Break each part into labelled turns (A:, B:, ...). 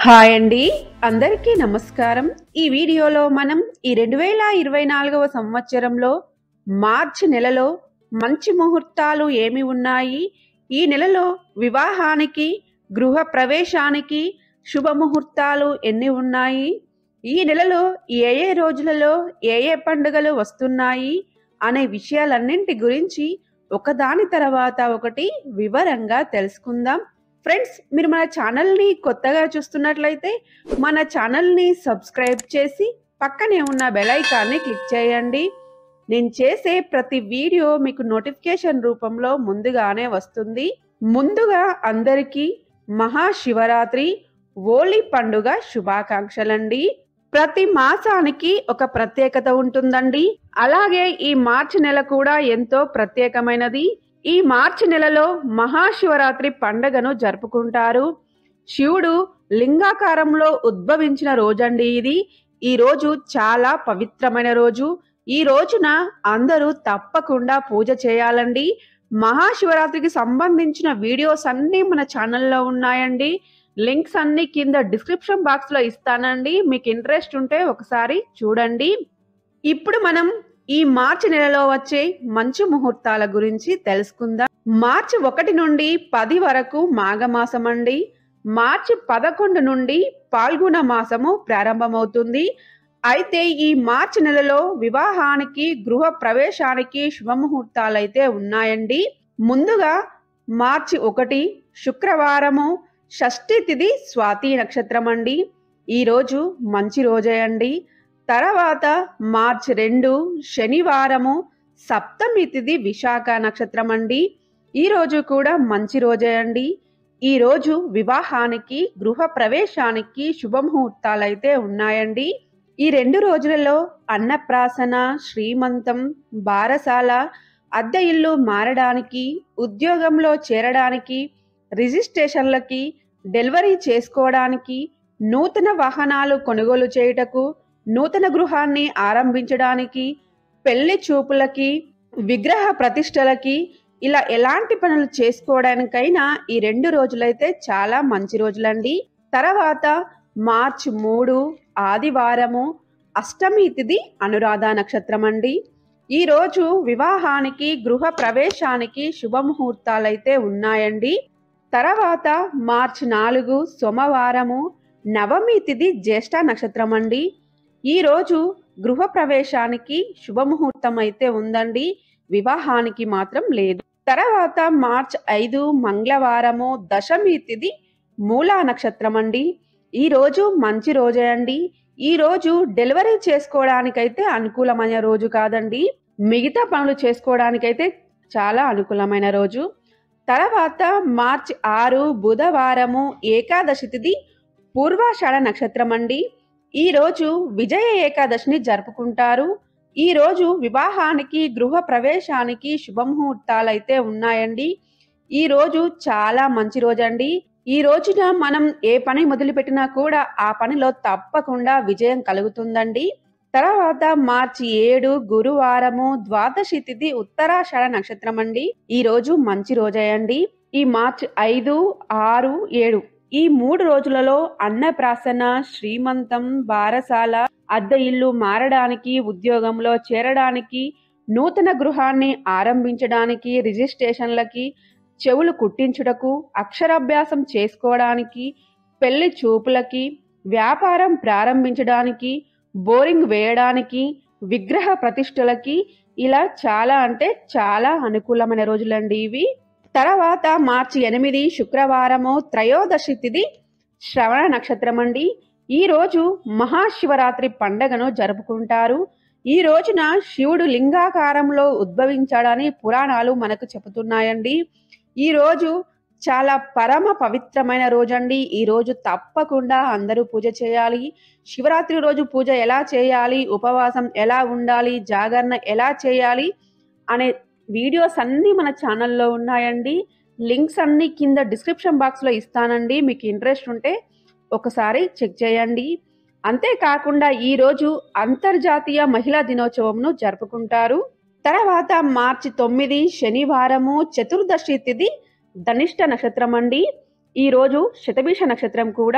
A: hi అండి అందరికీ నమస్కారం ఈ వీడియోలో మనం ఈ రెండు వేల ఇరవై నాలుగవ సంవత్సరంలో మార్చి నెలలో మంచి ముహూర్తాలు ఏమి ఉన్నాయి ఈ నెలలో వివాహానికి గృహ ప్రవేశానికి శుభముహూర్తాలు ఎన్ని ఉన్నాయి ఈ నెలలో ఏ ఏ రోజులలో ఏ ఏ పండుగలు వస్తున్నాయి అనే విషయాలన్నింటి గురించి ఒకదాని తర్వాత ఒకటి వివరంగా తెలుసుకుందాం ఫ్రెండ్స్ మీరు మన ఛానల్ని కొత్తగా చూస్తున్నట్లయితే మన ఛానల్ని సబ్స్క్రైబ్ చేసి పక్కనే ఉన్న బెల్ ఐకాన్ని క్లిక్ చేయండి నేను చేసే ప్రతి వీడియో మీకు నోటిఫికేషన్ రూపంలో ముందుగానే వస్తుంది ముందుగా అందరికీ మహాశివరాత్రి హోలీ పండుగ శుభాకాంక్షలండి ప్రతి మాసానికి ఒక ప్రత్యేకత ఉంటుందండి అలాగే ఈ మార్చి నెల కూడా ఎంతో ప్రత్యేకమైనది ఈ మార్చి నెలలో మహాశివరాత్రి పండగను జరుపుకుంటారు శివుడు లింగాకారంలో ఉద్భవించిన రోజండి ఇది ఈ రోజు చాలా పవిత్రమైన రోజు ఈ రోజున అందరూ తప్పకుండా పూజ చేయాలండి మహాశివరాత్రికి సంబంధించిన వీడియోస్ అన్నీ మన ఛానల్లో ఉన్నాయండి లింక్స్ అన్ని కింద డిస్క్రిప్షన్ బాక్స్ లో ఇస్తానండి మీకు ఇంట్రెస్ట్ ఉంటే ఒకసారి చూడండి ఇప్పుడు మనం ఈ మార్చి నెలలో వచ్చే మంచి ముహూర్తాల గురించి తెలుసుకుందాం మార్చి ఒకటి నుండి పది వరకు మాఘమాసం అండి మార్చి పదకొండు నుండి పాల్గొన మాసము ప్రారంభమవుతుంది అయితే ఈ మార్చి నెలలో వివాహానికి గృహ ప్రవేశానికి శుభముహూర్తాలు అయితే ఉన్నాయండి ముందుగా మార్చి ఒకటి శుక్రవారము షష్ఠి తిథి స్వాతి నక్షత్రం అండి ఈరోజు మంచి రోజే అండి తర్వాత మార్చి రెండు శనివారము సప్తమి తిథి విశాఖ నక్షత్రం అండి ఈ రోజు కూడా మంచి రోజే అండి ఈ రోజు వివాహానికి గృహ ప్రవేశానికి శుభముహూర్తాలైతే ఉన్నాయండి ఈ రెండు రోజులలో అన్నప్రాసన శ్రీమంతం బారసాల అద్దె ఇల్లు మారడానికి ఉద్యోగంలో చేరడానికి రిజిస్ట్రేషన్లకి డెలివరీ చేసుకోవడానికి నూతన వాహనాలు కొనుగోలు చేయుటకు నూతన గృహాన్ని ఆరంభించడానికి పెళ్లి చూపులకి విగ్రహ ప్రతిష్టలకి ఇలా ఎలాంటి పనులు చేసుకోవడానికైనా ఈ రెండు రోజులైతే చాలా మంచి రోజులండి తర్వాత మార్చి మూడు ఆదివారము అష్టమి తిథి అనురాధ నక్షత్రం అండి ఈ రోజు వివాహానికి గృహ ప్రవేశానికి శుభముహూర్తాలైతే ఉన్నాయండి తర్వాత మార్చి నాలుగు సోమవారము నవమి తిథి జ్యేష్ఠ నక్షత్రం అండి ఈ రోజు గృహ ప్రవేశానికి శుభముహూర్తం అయితే ఉందండి వివాహానికి మాత్రం లేదు తర్వాత మార్చ్ ఐదు మంగళవారము దశమి తిథి మూలా నక్షత్రం అండి ఈ రోజు మంచి రోజే అండి ఈ రోజు డెలివరీ చేసుకోవడానికైతే అనుకూలమైన రోజు కాదండి మిగతా పనులు చేసుకోవడానికైతే చాలా అనుకూలమైన రోజు తర్వాత మార్చ్ ఆరు బుధవారము ఏకాదశి తిథి పూర్వాషాఢ నక్షత్రం అండి ఈ రోజు విజయ ఏకాదశిని జరుపుకుంటారు ఈ రోజు వివాహానికి గృహ ప్రవేశానికి శుభముహూర్తాలు అయితే ఉన్నాయండి ఈ రోజు చాలా మంచి రోజండి ఈ రోజున మనం ఏ పని మొదలుపెట్టినా కూడా ఆ పనిలో తప్పకుండా విజయం కలుగుతుందండి తర్వాత మార్చి ఏడు గురువారము ద్వాదశి తిథి ఉత్తరాషాఢ నక్షత్రం అండి ఈ రోజు మంచి రోజండి ఈ మార్చి ఐదు ఆరు ఏడు ఈ మూడు రోజులలో అన్నప్రాసన శ్రీమంతం బారసాల అద్దె ఇల్లు మారడానికి ఉద్యోగంలో చేరడానికి నూతన గృహాన్ని ఆరంభించడానికి రిజిస్ట్రేషన్లకి చెవులు కుట్టించుటకు అక్షరాభ్యాసం చేసుకోవడానికి పెళ్లి చూపులకి వ్యాపారం ప్రారంభించడానికి బోరింగ్ వేయడానికి విగ్రహ ప్రతిష్టలకి ఇలా చాలా అంటే చాలా అనుకూలమైన రోజులండి ఇవి తర్వాత మార్చి ఎనిమిది శుక్రవారము త్రయోదశి తిథి శ్రవణ నక్షత్రం అండి ఈ రోజు మహాశివరాత్రి పండగను జరుపుకుంటారు ఈ రోజున శివుడు లింగాకారంలో ఉద్భవించాడని పురాణాలు మనకు చెబుతున్నాయండి ఈ రోజు చాలా పరమ పవిత్రమైన రోజండి ఈ రోజు తప్పకుండా అందరూ పూజ చేయాలి శివరాత్రి రోజు పూజ ఎలా చేయాలి ఉపవాసం ఎలా ఉండాలి జాగరణ ఎలా చేయాలి అనే వీడియోస్ అన్నీ మన ఛానల్లో ఉన్నాయండి లింక్స్ అన్నీ కింద డిస్క్రిప్షన్ బాక్స్లో ఇస్తానండి మీకు ఇంట్రెస్ట్ ఉంటే ఒకసారి చెక్ చేయండి అంతేకాకుండా ఈరోజు అంతర్జాతీయ మహిళా దినోత్సవంను జరుపుకుంటారు తర్వాత మార్చి తొమ్మిది శనివారము చతుర్దశి తిథి ధనిష్ట నక్షత్రం అండి ఈ రోజు శతభిష నక్షత్రం కూడా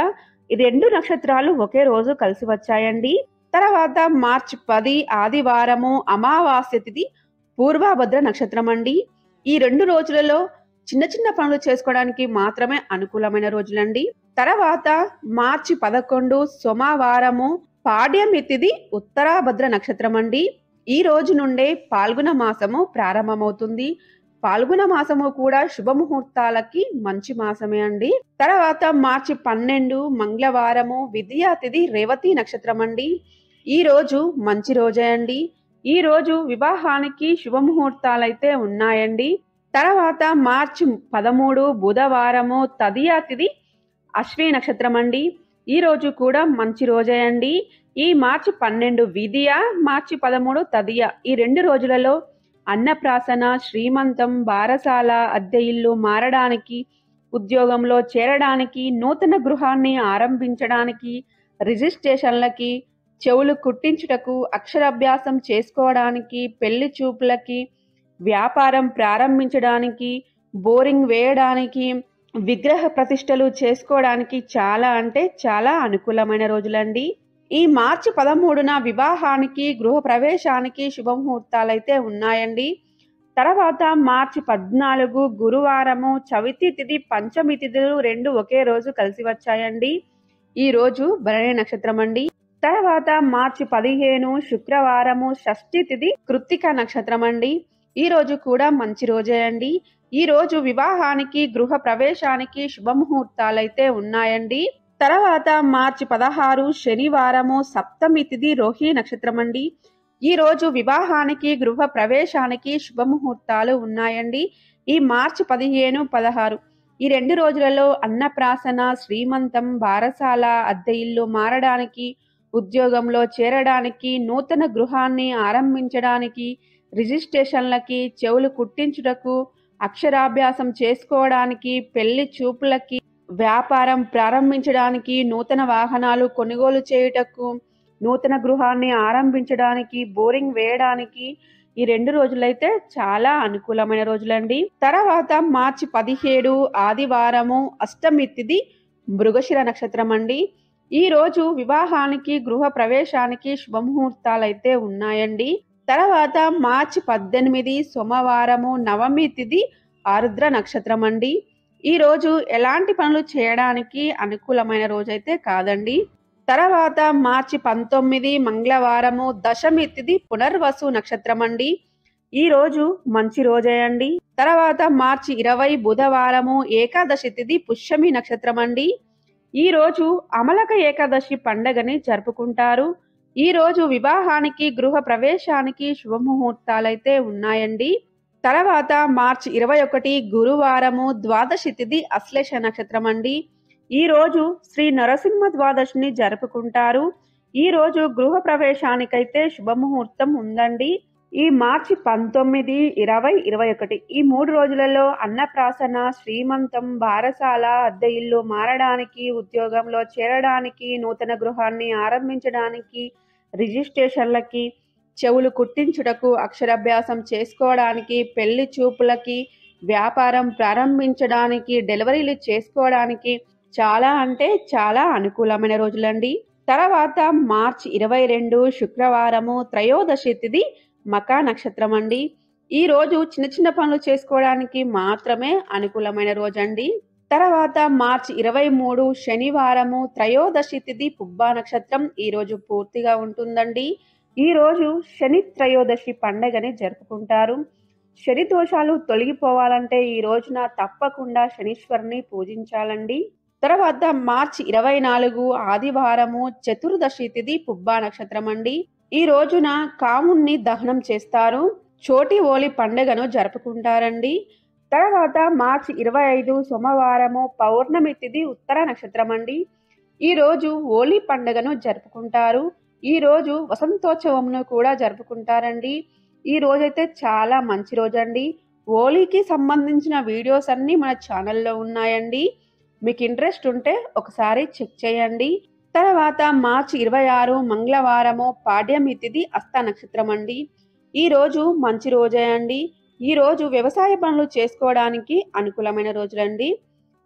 A: ఈ రెండు నక్షత్రాలు ఒకే రోజు కలిసి వచ్చాయండి తర్వాత మార్చి పది ఆదివారము అమావాస్య తిథి పూర్వభద్ర నక్షత్రం అండి ఈ రెండు రోజులలో చిన్న చిన్న పనులు చేసుకోవడానికి మాత్రమే అనుకూలమైన రోజులండి తర్వాత మార్చి పదకొండు సోమవారము పాడ్యమి తిథి ఉత్తరాభద్ర నక్షత్రం అండి ఈ రోజు నుండే పాల్గొన మాసము ప్రారంభమవుతుంది పాల్గొన మాసము కూడా శుభముహూర్తాలకి మంచి మాసమే అండి తర్వాత మార్చి పన్నెండు మంగళవారము విద్యా తిథి రేవతి నక్షత్రం అండి ఈ రోజు మంచి రోజే అండి ఈ రోజు వివాహానికి శుభముహూర్తాలైతే ఉన్నాయండి తర్వాత మార్చి పదమూడు బుధవారము తదియా తిథి అశ్విని నక్షత్రం అండి ఈ రోజు కూడా మంచి రోజే అండి ఈ మార్చి పన్నెండు విధియ మార్చి పదమూడు తదియ ఈ రెండు రోజులలో అన్నప్రాసన శ్రీమంతం బారసాల అద్దె ఇల్లు మారడానికి ఉద్యోగంలో చేరడానికి నూతన గృహాన్ని ఆరంభించడానికి రిజిస్ట్రేషన్లకి చెవులు కుట్టించుటకు అక్షరాభ్యాసం చేసుకోవడానికి పెళ్లి చూపులకి వ్యాపారం ప్రారంభించడానికి బోరింగ్ వేయడానికి విగ్రహ ప్రతిష్టలు చేసుకోవడానికి చాలా అంటే చాలా అనుకూలమైన రోజులండి ఈ మార్చి పదమూడున వివాహానికి గృహ ప్రవేశానికి శుభముహూర్తాలైతే ఉన్నాయండి తర్వాత మార్చి పద్నాలుగు గురువారము చవితి తిథి పంచమి తిథులు రెండు ఒకే రోజు కలిసి వచ్చాయండి ఈ రోజు భరణి నక్షత్రం అండి తర్వాత మార్చి పదిహేను శుక్రవారము షష్ఠి తిథి కృత్తిక నక్షత్రం అండి ఈ రోజు కూడా మంచి రోజే అండి ఈ రోజు వివాహానికి గృహ ప్రవేశానికి శుభముహూర్తాలైతే ఉన్నాయండి తర్వాత మార్చి పదహారు శనివారము సప్తమి తిథి రోహి నక్షత్రం అండి ఈ రోజు వివాహానికి గృహ ప్రవేశానికి శుభముహూర్తాలు ఉన్నాయండి ఈ మార్చి పదిహేను పదహారు ఈ రెండు రోజులలో అన్నప్రాసన శ్రీమంతం బారసాల అద్దె ఇల్లు మారడానికి ఉద్యోగంలో చేరడానికి నూతన గృహాన్ని ఆరంభించడానికి రిజిస్ట్రేషన్లకి చెవులు కుట్టించుటకు అక్షరాభ్యాసం చేసుకోవడానికి పెళ్లి చూపులకి వ్యాపారం ప్రారంభించడానికి నూతన వాహనాలు కొనుగోలు చేయుటకు నూతన గృహాన్ని ఆరంభించడానికి బోరింగ్ వేయడానికి ఈ రెండు రోజులైతే చాలా అనుకూలమైన రోజులండి తర్వాత మార్చి పదిహేడు ఆదివారము అష్టమి తిథి మృగశిర నక్షత్రం అండి ఈ రోజు వివాహానికి గృహ ప్రవేశానికి శుభముహూర్తాలైతే ఉన్నాయండి తర్వాత మార్చి పద్దెనిమిది సోమవారము నవమి తిథి ఆరుద్ర నక్షత్రం అండి ఈ రోజు ఎలాంటి పనులు చేయడానికి అనుకూలమైన రోజైతే కాదండి తర్వాత మార్చి పంతొమ్మిది మంగళవారము దశమి తిథి పునర్వసు నక్షత్రం అండి ఈ రోజు మంచి రోజే అండి తర్వాత మార్చి ఇరవై బుధవారము ఏకాదశి తిథి పుష్యమి నక్షత్రం అండి ఈ రోజు అమలక ఏకాదశి పండగని జరుపుకుంటారు ఈ రోజు వివాహానికి గృహ ప్రవేశానికి శుభముహూర్తాలైతే ఉన్నాయండి తర్వాత మార్చి ఇరవై ఒకటి గురువారము ద్వాదశి తిథి అశ్లేష నక్షత్రం అండి ఈ రోజు శ్రీ నరసింహ ద్వాదశిని జరుపుకుంటారు ఈ రోజు గృహ ప్రవేశానికైతే శుభముహూర్తం ఉందండి ఈ మార్చి పంతొమ్మిది ఇరవై ఇరవై ఒకటి ఈ మూడు రోజులలో అన్నప్రాసన శ్రీమంతం బారసాల అద్దె ఇల్లు మారడానికి ఉద్యోగంలో చేరడానికి నూతన గృహాన్ని ఆరంభించడానికి రిజిస్ట్రేషన్లకి చెవులు కుట్టించుటకు అక్షరాభ్యాసం చేసుకోవడానికి పెళ్లి చూపులకి వ్యాపారం ప్రారంభించడానికి డెలివరీలు చేసుకోవడానికి చాలా అంటే చాలా అనుకూలమైన రోజులండి తర్వాత మార్చి ఇరవై రెండు శుక్రవారము త్రయోదశి తిథి మకా నక్షత్రం అండి ఈ రోజు చిన్న చిన్న పనులు చేసుకోవడానికి మాత్రమే అనుకూలమైన రోజండి తర్వాత మార్చి ఇరవై మూడు శనివారము త్రయోదశి తిథి పుబ్బా నక్షత్రం ఈ రోజు పూర్తిగా ఉంటుందండి ఈ రోజు శని త్రయోదశి పండగని జరుపుకుంటారు శని దోషాలు తొలగిపోవాలంటే ఈ రోజున తప్పకుండా శనీశ్వరుని పూజించాలండి తర్వాత మార్చి ఇరవై నాలుగు ఆదివారము చతుర్దశి తిథి పుబ్బా నక్షత్రం అండి ఈ రోజున కాముణ్ణి దహనం చేస్తారు చోటి ఓలి పండుగను జరుపుకుంటారండి తర్వాత మార్చి ఇరవై ఐదు సోమవారము పౌర్ణమి తిథి ఉత్తర నక్షత్రం అండి ఈ రోజు హోలీ పండుగను జరుపుకుంటారు ఈ రోజు వసంతోత్సవంను కూడా జరుపుకుంటారండి ఈ రోజైతే చాలా మంచి రోజండి హోలీకి సంబంధించిన వీడియోస్ అన్నీ మన ఛానల్లో ఉన్నాయండి మీకు ఇంట్రెస్ట్ ఉంటే ఒకసారి చెక్ చేయండి తర్వాత మార్చి ఇరవై ఆరు మంగళవారము పాడ్యమి తిథి అస్త నక్షత్రం అండి ఈ రోజు మంచి రోజే అండి ఈ రోజు వ్యవసాయ పనులు చేసుకోవడానికి అనుకూలమైన రోజులండి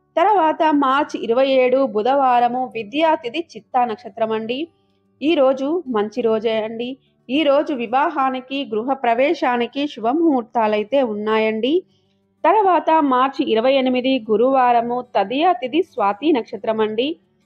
A: తర్వాత మార్చి ఇరవై ఏడు బుధవారము విద్యాతిథి చిత్తా నక్షత్రం అండి ఈరోజు మంచి రోజే అండి ఈరోజు వివాహానికి గృహ ప్రవేశానికి శుభముహూర్తాలైతే ఉన్నాయండి తర్వాత మార్చి ఇరవై ఎనిమిది గురువారము తదియ తిథి స్వాతి నక్షత్రం అండి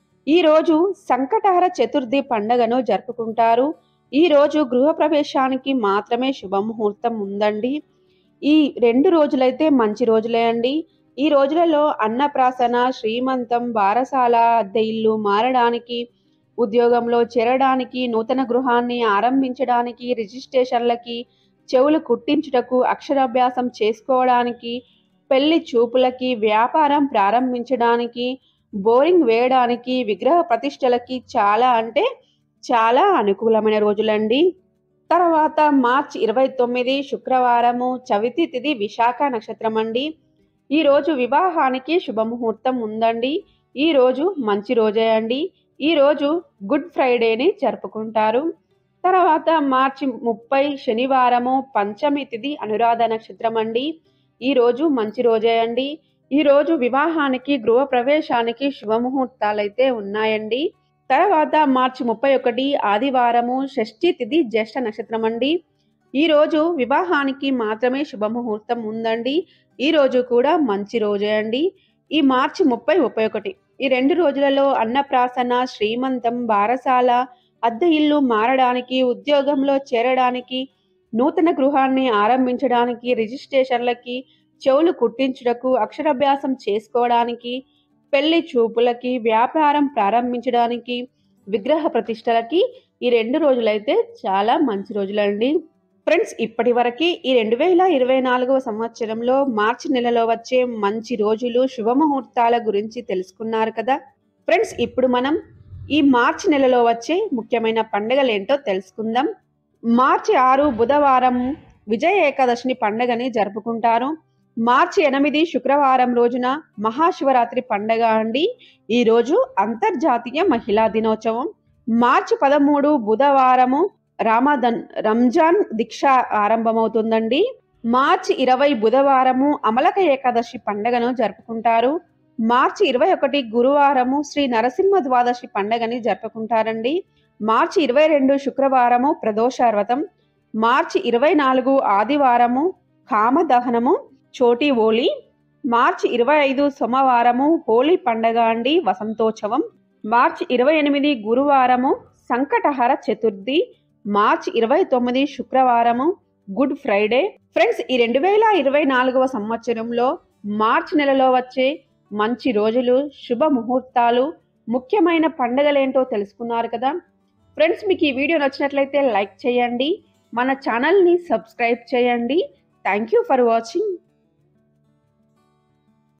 A: ఈరోజు సంకటహర చతుర్థి పండగను జరుపుకుంటారు ఈరోజు గృహప్రవేశానికి మాత్రమే శుభముహూర్తం ఉందండి ఈ రెండు రోజులైతే మంచి రోజులే అండి ఈ రోజులలో అన్నప్రాసన శ్రీమంతం బారసాల అద్దె ఇల్లు మారడానికి ఉద్యోగంలో చేరడానికి నూతన గృహాన్ని ఆరంభించడానికి రిజిస్ట్రేషన్లకి చెవులు కుట్టించుటకు అక్షరాభ్యాసం చేసుకోవడానికి పెళ్లి చూపులకి వ్యాపారం ప్రారంభించడానికి బోరింగ్ వేయడానికి విగ్రహ ప్రతిష్టలకి చాలా అంటే చాలా అనుకూలమైన రోజులండి తర్వాత మార్చి ఇరవై తొమ్మిది శుక్రవారము చవితి తిథి విశాఖ నక్షత్రం అండి ఈరోజు వివాహానికి శుభముహూర్తం ఉందండి ఈరోజు మంచి రోజే అండి ఈరోజు గుడ్ ఫ్రైడేని జరుపుకుంటారు తర్వాత మార్చి ముప్పై శనివారము పంచమి తిథి అనురాధ నక్షత్రం అండి ఈరోజు మంచి రోజే అండి ఈరోజు వివాహానికి గృహ ప్రవేశానికి శుభముహూర్తాలైతే ఉన్నాయండి తర్వాత మార్చి ముప్పై ఒకటి ఆదివారము షష్ఠి తిథి జ్యేష్ఠ నక్షత్రం అండి ఈరోజు వివాహానికి మాత్రమే శుభముహూర్తం ఉందండి ఈ రోజు కూడా మంచి రోజే అండి ఈ మార్చి ముప్పై ముప్పై ఒకటి ఈ రెండు రోజులలో అన్నప్రాసన శ్రీమంతం బారసాల అద్దె ఇల్లు మారడానికి ఉద్యోగంలో చేరడానికి నూతన గృహాన్ని ఆరంభించడానికి రిజిస్ట్రేషన్లకి చెవులు కుట్టించుటకు అక్షరాభ్యాసం చేసుకోవడానికి పెళ్లి చూపులకి వ్యాపారం ప్రారంభించడానికి విగ్రహ ప్రతిష్టలకి ఈ రెండు రోజులైతే చాలా మంచి రోజులండి ఫ్రెండ్స్ ఇప్పటి వరకు ఈ రెండు వేల ఇరవై నాలుగవ సంవత్సరంలో మార్చి నెలలో వచ్చే మంచి రోజులు శుభముహూర్తాల గురించి తెలుసుకున్నారు కదా ఫ్రెండ్స్ ఇప్పుడు మనం ఈ మార్చి నెలలో వచ్చే ముఖ్యమైన పండుగలు ఏంటో తెలుసుకుందాం మార్చి ఆరు బుధవారం విజయ ఏకాదశిని పండుగని జరుపుకుంటారు మార్చి ఎనిమిది శుక్రవారం రోజున మహాశివరాత్రి పండగ అండి ఈరోజు అంతర్జాతీయ మహిళా దినోత్సవం మార్చి పదమూడు బుధవారము రామదన్ రంజాన్ దీక్ష ఆరంభమవుతుందండి మార్చి ఇరవై బుధవారము అమలక ఏకాదశి పండగను జరుపుకుంటారు మార్చి ఇరవై ఒకటి గురువారము శ్రీ నరసింహ ద్వాదశి పండగని జరుపుకుంటారండి మార్చి ఇరవై రెండు శుక్రవారము ప్రదోష వ్రతం మార్చి ఇరవై నాలుగు ఆదివారము కామదహనము చోటి హోలీ మార్చి ఇరవై ఐదు సోమవారము హోలీ పండగ అండి వసంతోత్సవం మార్చి ఇరవై ఎనిమిది గురువారము సంకటహర చతుర్థి మార్చి ఇరవై తొమ్మిది శుక్రవారము గుడ్ ఫ్రైడే ఫ్రెండ్స్ ఈ రెండు వేల ఇరవై నాలుగవ సంవత్సరంలో మార్చి నెలలో వచ్చే మంచి రోజులు శుభ ముహూర్తాలు ముఖ్యమైన పండగలేంటో తెలుసుకున్నారు కదా ఫ్రెండ్స్ మీకు ఈ వీడియో నచ్చినట్లయితే లైక్ చేయండి మన ఛానల్ని సబ్స్క్రైబ్ చేయండి థ్యాంక్ యూ ఫర్ వాచింగ్